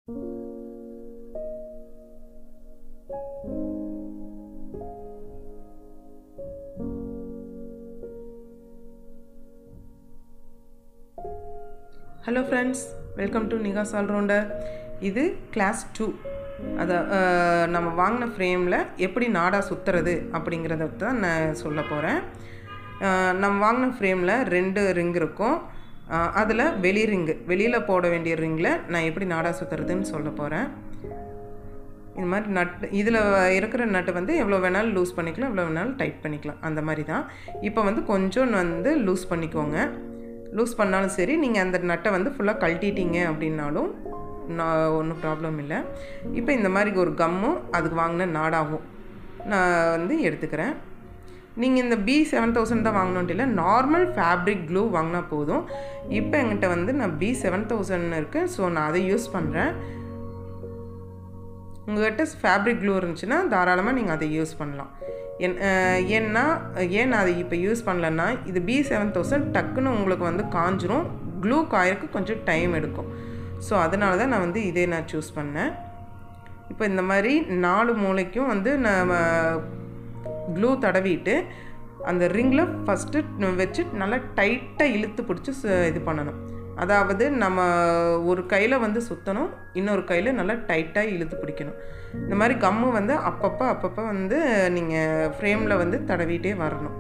hello friends welcome to Nikas allrounder இது class two அதை அஹ், நம்ம வாங்கின ஃப்ரேமில் எப்படி நாடா சுற்றுறது அப்படிங்கிறத தான் நான் சொல்ல போகிறேன் நம்ம வாங்கின ஃப்ரேமில் ரெண்டு ரிங் இருக்கும் அதில் வெளி ரிங்கு வெளியில் போட வேண்டிய ரிங்கில் நான் எப்படி நாடா சுற்றுறதுன்னு சொல்ல போகிறேன் இந்த மாதிரி நட் இதில் இருக்கிற நட்டு வந்து எவ்வளோ வேணாலும் லூஸ் பண்ணிக்கலாம் எவ்வளோ வேணாலும் டைட் பண்ணிக்கலாம் அந்த மாதிரி தான் இப்போ வந்து கொஞ்சம் வந்து லூஸ் பண்ணிக்கோங்க லூஸ் பண்ணாலும் சரி நீங்கள் அந்த நட்டை வந்து ஃபுல்லாக கழட்டிட்டீங்க அப்படின்னாலும் நான் ஒன்றும் ப்ராப்ளம் இல்லை இப்போ இந்த மாதிரி ஒரு கம்மும் அதுக்கு வாங்கின நாடாகும் நான் வந்து எடுத்துக்கிறேன் நீங்கள் இந்த பி செவன் தௌசண்ட் தான் வாங்கணுன்ட்டு இல்லை நார்மல் ஃபேப்ரிக் க்ளூ வாங்கினா போதும் இப்போ என்கிட்ட வந்து நான் பி செவன் தௌசண்ட் இருக்குது ஸோ நான் அதை யூஸ் பண்ணுறேன் உங்கள்கிட்ட ஃபேப்ரிக் க்ளூ இருந்துச்சுன்னா தாராளமாக நீங்கள் அதை யூஸ் பண்ணலாம் என் அஹ் ஏன்னா ஏன் நான் அதை இப்போ யூஸ் பண்ணலன்னா இது பி செவன் தௌசண்ட் டக்குன்னு உங்களுக்கு வந்து காஞ்சிரும் க்ளூ காயறதுக்கு கொஞ்சம் டைம் எடுக்கும் ஸோ அதனால தான் நான் வந்து இதே நான் சூஸ் பண்ணேன் இப்போ இந்த மாதிரி நாலு மூளைக்கும் வந்து நம்ம க்ளூ தடவிட்டு அந்த ரிங்கில் ஃபஸ்ட்டு வச்சு நல்லா டைட்டாக இழுத்து பிடிச்சி சு- இது பண்ணணும் அதாவது நம்ம ஒரு கையில் வந்து சுற்றணும் இன்னொரு கையில் நல்லா டைட்டாக இழுத்து பிடிக்கணும் இந்த மாதிரி கம்மு வந்து அப்பப்போ அப்பப்போ வந்து நீங்கள் ஃப்ரேமில் வந்து தடவிட்டே வரணும்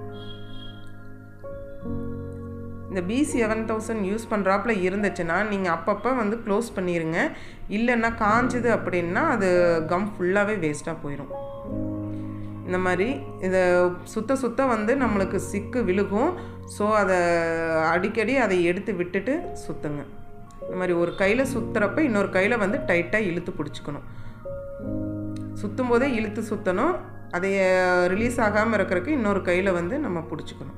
இந்த பி செவன் தௌசண்ட் யூஸ் பண்ணுறாப்புல இருந்துச்சுன்னா நீங்கள் அப்பப்போ வந்து க்ளோஸ் பண்ணிடுங்க இல்லைன்னா காஞ்சுது அப்படின்னா அது கம் ஃபுல்லாகவே வேஸ்ட்டாக போயிடும் இந்த மாதிரி இதை சுத்த சுத்த வந்து நம்மளுக்கு சிக்கு விழுகும் ஸோ அதை அடிக்கடி அதை எடுத்து விட்டுட்டு சுற்றுங்க இந்த மாதிரி ஒரு கையில் சுற்றுறப்ப இன்னொரு கையில் வந்து டைட்டாக இழுத்து பிடிச்சிக்கணும் சுற்றும் போதே இழுத்து சுற்றணும் அதை ரிலீஸ் ஆகாமல் இருக்கிறதுக்கு இன்னொரு கையில் வந்து நம்ம பிடிச்சிக்கணும்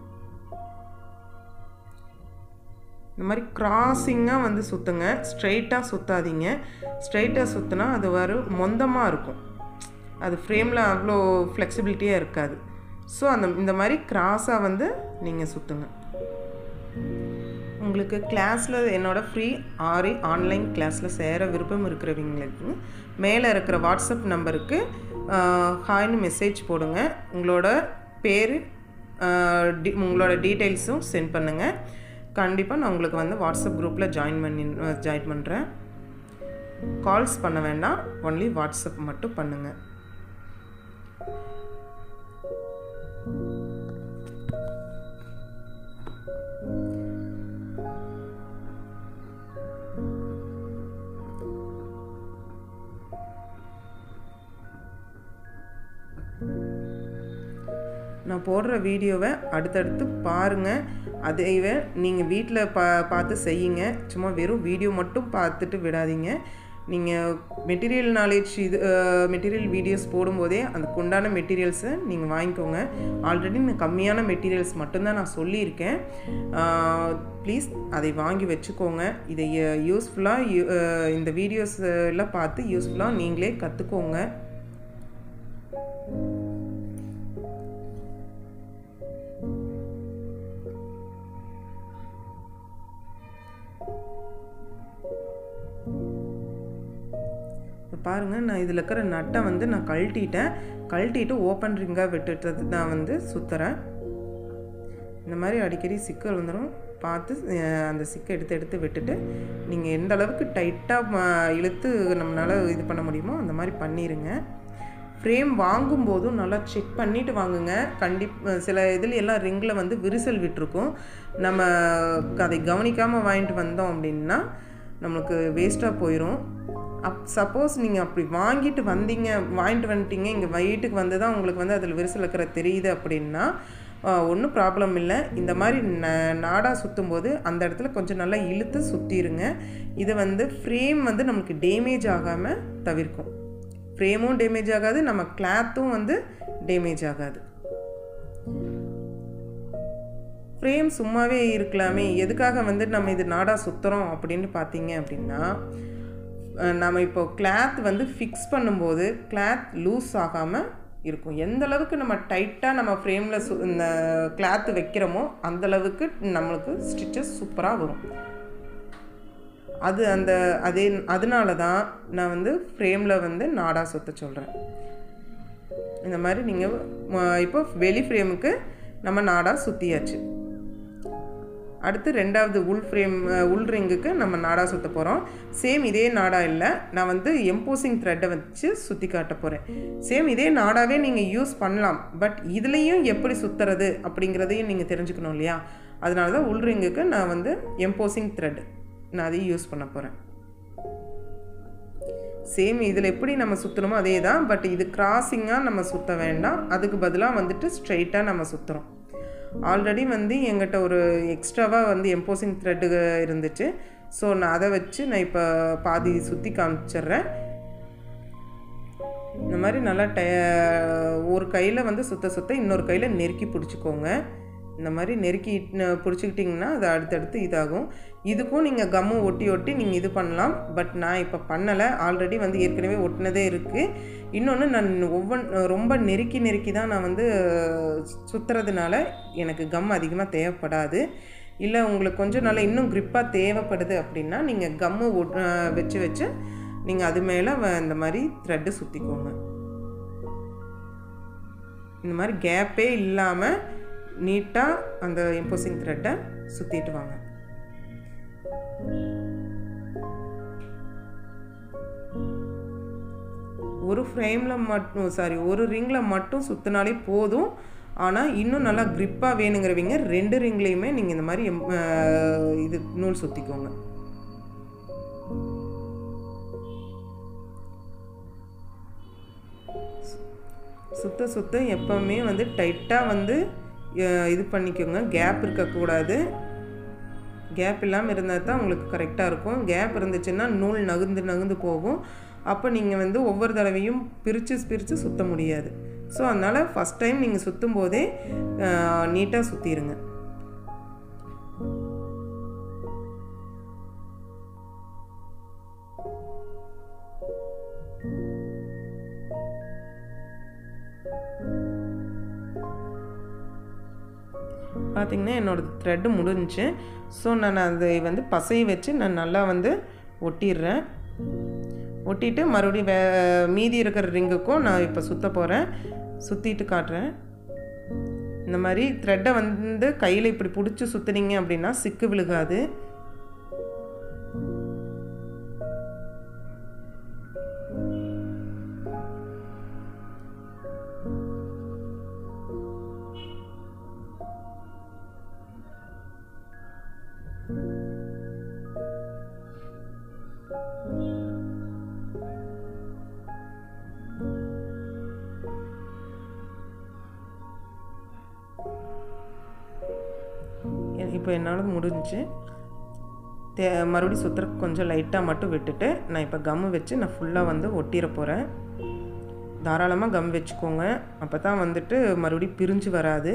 இந்த மாதிரி கிராஸிங்காக வந்து சுற்றுங்க ஸ்ட்ரைட்டாக சுற்றாதீங்க ஸ்ட்ரைட்டாக சுற்றினா அது வரும் மொந்தமாக இருக்கும் அது ஃப்ரேமில் அவ்வளோ ஃப்ளெக்சிபிலிட்டியாக இருக்காது ஸோ அந்த இந்த மாதிரி கிராஸாக வந்து நீங்கள் சுற்றுங்க உங்களுக்கு கிளாஸில் என்னோட ஃப்ரீ ஆரி ஆன்லைன் கிளாஸில் சேர விருப்பம் இருக்கிறவங்களுக்கு மேலே இருக்கிற வாட்ஸ்அப் நம்பருக்கு ஹாய்னு மெசேஜ் போடுங்க உங்களோட பேர் டி உங்களோட டீட்டெயில்ஸும் சென்ட் பண்ணுங்கள் கண்டிப்பாக நான் உங்களுக்கு வந்து வாட்ஸ்அப் குரூப்பில் ஜாயின் பண்ணி ஜாயின் பண்ணுறேன் கால்ஸ் பண்ண வேண்டாம் ஒன்லி வாட்ஸ்அப் மட்டும் பண்ணுங்கள் நான் போடுற வீடியோவை அடுத்தடுத்து பாருங்கள் அதைவே நீங்கள் வீட்டில் பா பார்த்து செய்யுங்க சும்மா வெறும் வீடியோ மட்டும் பார்த்துட்டு விடாதீங்க நீங்கள் மெட்டீரியல் நாலேஜ் இது மெட்டீரியல் வீடியோஸ் போடும்போதே அதுக்கு உண்டான மெட்டீரியல்ஸை நீங்கள் வாங்கிக்கோங்க ஆல்ரெடி நான் கம்மியான மெட்டீரியல்ஸ் மட்டும்தான் நான் சொல்லியிருக்கேன் ப்ளீஸ் அதை வாங்கி வச்சுக்கோங்க இதை யூஸ்ஃபுல்லாக இந்த வீடியோஸ் எல்லாம் பார்த்து யூஸ்ஃபுல்லாக நீங்களே கற்றுக்கோங்க இப்போ பாருங்கள் நான் இதில் இருக்கிற நட்டை வந்து நான் கழட்டிட்டேன் கழட்டிட்டு ஓப்பன் ரிங்காக விட்டுட்டு தான் வந்து சுற்றுறேன் இந்த மாதிரி அடிக்கடி சிக்கல் வந்துடும் பார்த்து அஹ், அந்த சிக்கை எடுத்து எடுத்து விட்டுட்டு நீங்கள் எந்த அளவுக்கு டைட்டாக இழுத்து நம்மளால் இது பண்ண முடியுமோ அந்த மாதிரி பண்ணிடுங்க ஃப்ரேம் வாங்கும்போதும் நல்லா செக் பண்ணிவிட்டு வாங்குங்க கண்டிப் சில இதில் எல்லாம் ரிங்கில் வந்து விரிசல் விட்டுருக்கும் நம்ம அதை கவனிக்காமல் வாங்கிட்டு வந்தோம் அப்படின்னா நம்மளுக்கு வேஸ்ட்டாக போயிடும் அப் சப்போஸ் நீங்கள் அப்படி வாங்கிட்டு வந்தீங்க வாங்கிட்டு வந்துட்டீங்க இங்கே வீட்டுக்கு வந்து தான் உங்களுக்கு வந்து அதில் விரிசல் இருக்கிற தெரியுது அப்படின்னா ஒன்றும் ப்ராப்ளம் இல்லை இந்த மாதிரி ந நாடா சுற்றும் போது அந்த இடத்துல கொஞ்சம் நல்லா இழுத்து சுற்றிடுங்க இது வந்து ஃப்ரேம் வந்து நமக்கு டேமேஜ் ஆகாமல் தவிர்க்கும் ஃப்ரேமும் டேமேஜ் ஆகாது நம்ம கிளாத்தும் வந்து டேமேஜ் ஆகாது ஃப்ரேம் சும்மாவே இருக்கலாமே எதுக்காக வந்து நம்ம இது நாடா சுற்றுறோம் அப்படின்னு பார்த்தீங்க அப்படின்னா அஹ் நம்ம இப்போ கிளாத் வந்து ஃபிக்ஸ் பண்ணும்போது கிளாத் லூஸ் ஆகாமல் இருக்கும் எந்த அளவுக்கு நம்ம டைட்டாக நம்ம ஃப்ரேமில் சு இந்த கிளாத்து வைக்கிறோமோ அந்த அளவுக்கு நம்மளுக்கு ஸ்டிச்சஸ் சூப்பராக வரும் அது அந்த அதே அதனால தான் நான் வந்து ஃப்ரேமில் வந்து நாடா சுத்த சொல்கிறேன் இந்த மாதிரி நீங்கள் இப்போ வெளி ஃப்ரேமுக்கு நம்ம நாடா சுற்றியாச்சு அடுத்து ரெண்டாவது உள் ஃப்ரேம் உள் ரிங்குக்கு நம்ம நாடா சுற்ற போகிறோம் சேம் இதே நாடா இல்லை நான் வந்து எம்போசிங் த்ரெட்டை வச்சு சுற்றி காட்ட போகிறேன் சேம் இதே நாடாவே நீங்கள் யூஸ் பண்ணலாம் பட் இதுலேயும் எப்படி சுற்றுறது அப்படிங்கிறதையும் நீங்கள் தெரிஞ்சுக்கணும் இல்லையா அதனால தான் உள் ரிங்குக்கு நான் வந்து எம்போசிங் த்ரெட் நான் அதையும் யூஸ் பண்ண போகிறேன் சேம் இதில் எப்படி நம்ம சுற்றணுமோ அதே தான் பட் இது கிராசிங்காக நம்ம சுற்ற வேண்டாம் அதுக்கு பதிலாக வந்துட்டு ஸ்ட்ரைட்டாக நம்ம சுற்றுறோம் ஆல்ரெடி வந்து எங்கிட்ட ஒரு எக்ஸ்ட்ராவாக வந்து எம்போசிங் த்ரெட்டு இருந்துச்சு ஸோ நான் அதை வச்சு நான் இப்போ பாதி சுற்றி காமிச்சிட்றேன் இந்த மாதிரி நல்லா டய ஒரு கையில் வந்து சுத்த சுத்த இன்னொரு கையில் நெருக்கி பிடிச்சிக்கோங்க இந்த மாதிரி நெருக்கி பிடிச்சிக்கிட்டிங்கன்னா அது அடுத்தடுத்து இதாகும் இதுக்கும் நீங்கள் கம்மு ஒட்டி ஒட்டி நீங்கள் இது பண்ணலாம் பட் நான் இப்போ பண்ணலை ஆல்ரெடி வந்து ஏற்கனவே ஒட்டினதே இருக்குது இன்னொன்று நான் ஒவ்வொன்று ரொம்ப நெருக்கி நெருக்கி தான் நான் வந்து சுற்றுறதுனால எனக்கு கம் அதிகமாக தேவைப்படாது இல்லை உங்களுக்கு கொஞ்சம் நல்லா இன்னும் க்ரிப்பாக தேவைப்படுது அப்படின்னா நீங்கள் கம்மு ஒட் வச்சு வச்சு நீங்கள் அது மேலே இந்த மாதிரி த்ரெட்டு சுற்றிக்கோங்க இந்த மாதிரி கேப்பே இல்லாமல் நீட்டாக அந்த எம்போசிங் த்ரெட்டை சுற்றிட்டு வாங்க ஒரு ஃப்ரேமில் மட்டும் சாரி ஒரு ரிங்கில் மட்டும் சுற்றினாலே போதும் ஆனால் இன்னும் நல்லா க்ரிப்பாக வேணுங்கிறவங்க ரெண்டு ரிங்லேயுமே நீங்கள் இந்த மாதிரி இது நூல் சுற்றிக்கோங்க சுத்த சுத்த எப்போவுமே வந்து டைட்டாக வந்து இது பண்ணிக்கோங்க கேப் இருக்கக்கூடாது கேப் இல்லாமல் இருந்தால் தான் உங்களுக்கு கரெக்டாக இருக்கும் கேப் இருந்துச்சுன்னா நூல் நகுந்து நகுந்து போகும் அப்போ நீங்கள் வந்து ஒவ்வொரு தடவையும் பிரித்து பிரித்து சுற்ற முடியாது ஸோ அதனால் ஃபஸ்ட் டைம் நீங்கள் சுற்றும் போதே நீட்டாக சுற்றிடுங்க பார்த்திங்கன்னா என்னோடய த்ரெட்டு முடிஞ்சிச்சு ஸோ நான் அதை வந்து பசையை வச்சு நான் நல்லா வந்து ஒட்டிடுறேன் ஒட்டிட்டு மறுபடியும் வே மீதி இருக்கிற ரிங்குக்கும் நான் இப்போ சுற்ற போகிறேன் சுற்றிட்டு காட்டுறேன் இந்த மாதிரி த்ரெட்டை வந்து கையில் இப்படி பிடிச்சி சுற்றுனீங்க அப்படின்னா சிக்கு விழுகாது இப்போ என்னால் முடிஞ்சு தே மறுபடியும் சுற்றுறக்கு கொஞ்சம் லைட்டாக மட்டும் விட்டுட்டு நான் இப்போ கம்மு வச்சு நான் ஃபுல்லாக வந்து ஒட்டிட போகிறேன் தாராளமாக கம் வச்சுக்கோங்க அப்போ தான் வந்துட்டு மறுபடியும் பிரிஞ்சு வராது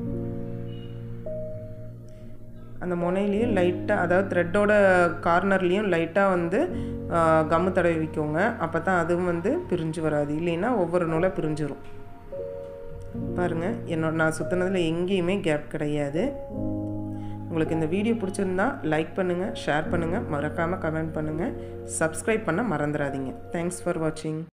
அந்த முனையிலையும் லைட்டாக அதாவது த்ரெட்டோட கார்னர்லேயும் லைட்டாக வந்து கம்மு தடவி வைக்கோங்க அப்போ தான் அதுவும் வந்து பிரிஞ்சு வராது இல்லைன்னா ஒவ்வொரு நூலாக பிரிஞ்சிரும் பாருங்கள் என்னோட நான் சுற்றினதில் எங்கேயுமே கேப் கிடையாது உங்களுக்கு இந்த வீடியோ பிடிச்சிருந்தா லைக் பண்ணுங்கள் ஷேர் பண்ணுங்கள் மறக்காமல் கமெண்ட் பண்ணுங்கள் சப்ஸ்கிரைப் பண்ண மறந்துடாதீங்க தேங்க்ஸ் ஃபார் வாட்சிங்